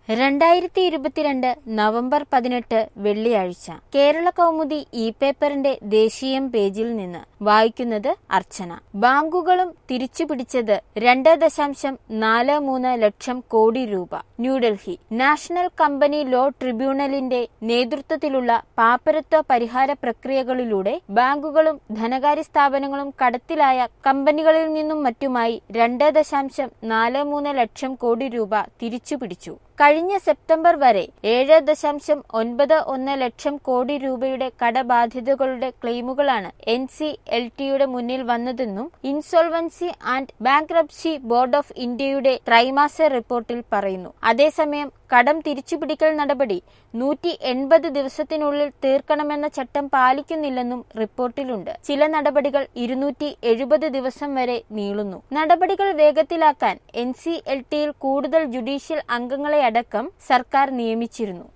രണ്ടായിരത്തി ഇരുപത്തിരണ്ട് നവംബർ പതിനെട്ട് വെള്ളിയാഴ്ച കേരള കൗമുദി ഇ പേപ്പറിന്റെ ദേശീയം പേജിൽ നിന്ന് വായിക്കുന്നത് അർച്ചന ബാങ്കുകളും തിരിച്ചുപിടിച്ചത് രണ്ട് ദശാംശം നാല് മൂന്ന് ലക്ഷം കോടി രൂപ ന്യൂഡൽഹി നാഷണൽ കമ്പനി ലോ ട്രിബ്യൂണലിന്റെ നേതൃത്വത്തിലുള്ള പാപ്പരത്വ പരിഹാര പ്രക്രിയകളിലൂടെ ബാങ്കുകളും ധനകാര്യ സ്ഥാപനങ്ങളും കടത്തിലായ കമ്പനികളിൽ നിന്നും മറ്റുമായി രണ്ട് ദശാംശം നാല് മൂന്ന് ലക്ഷം കോടി രൂപ തിരിച്ചുപിടിച്ചു കഴിഞ്ഞ സെപ്റ്റംബർ വരെ ഏഴ് ദശാംശം ഒൻപത് ഒന്ന് ലക്ഷം കോടി രൂപയുടെ കടബാധ്യതകളുടെ ക്ലെയിമുകളാണ് എൻ സി എൽ ടിയുടെ മുന്നിൽ വന്നതെന്നും insolvency and bankruptcy board of ഇന്ത്യയുടെ ത്രൈമാസ റിപ്പോർട്ടിൽ പറയുന്നു അതേസമയം കടം തിരിച്ചുപിടിക്കൽ നടപടി നൂറ്റി എൺപത് ദിവസത്തിനുള്ളിൽ തീർക്കണമെന്ന ചട്ടം പാലിക്കുന്നില്ലെന്നും റിപ്പോർട്ടിലുണ്ട് ചില നടപടികൾ ഇരുന്നൂറ്റി എഴുപത് ദിവസം വരെ നീളുന്നു നടപടികൾ വേഗത്തിലാക്കാൻ എൻ സി എൽ ടിയിൽ കൂടുതൽ ജുഡീഷ്യൽ അംഗങ്ങളെ അടക്കം സർക്കാർ നിയമിച്ചിരുന്നു